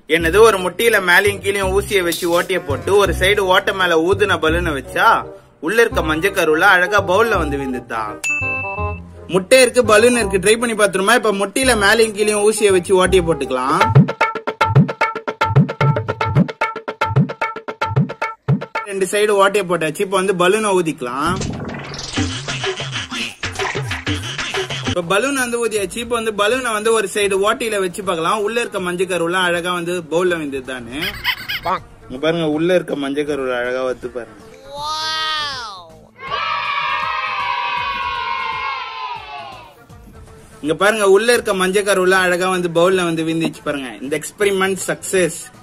என்னது ஒரு முட்டியில மேலையும் கீழயும் ஊசியை வச்சு ஓட்டிய போட்டு ஒரு சைடு ஓட்ட மேல ஊதுன பலூனை வச்சா உள்ள இருக்க மஞ்சக்கருவுல அழகா பவுல்ல வந்து விழுந்துதா முட்டை இருக்கு பலூன் இருக்கு ட்ரை பண்ணி பாத்துருமா இப்ப முட்டியில மேலையும் கீழயும் ஊசியை வச்சு ஓட்டிய போட்டுக்கலாம் ரெண்டு சைடு ஓட்டைய போட்டாச்சு இப்ப வந்து பலூனை ஊதிக்கலாம் இப்ப பலூன் வந்து ஊதியாச்சு இப்ப வந்து பலூனை வந்து ஒரு சைடு ஓட்டையில வச்சு பார்க்கலாம் உள்ள இருக்க மஞ்சள் கருவுலாம் அழகா வந்து பவுல்ல வந்துதானே இங்க பாருங்க உள்ள இருக்க மஞ்சள் கருவுல அழகா வந்து பாருங்க இங்க பாருங்க உள்ள இருக்க மஞ்சள் கருவுலாம் அழகா வந்து பவுல்ல வந்து விந்துச்சு பாருங்க இந்த எக்ஸ்பெரிமெண்ட் சக்சஸ்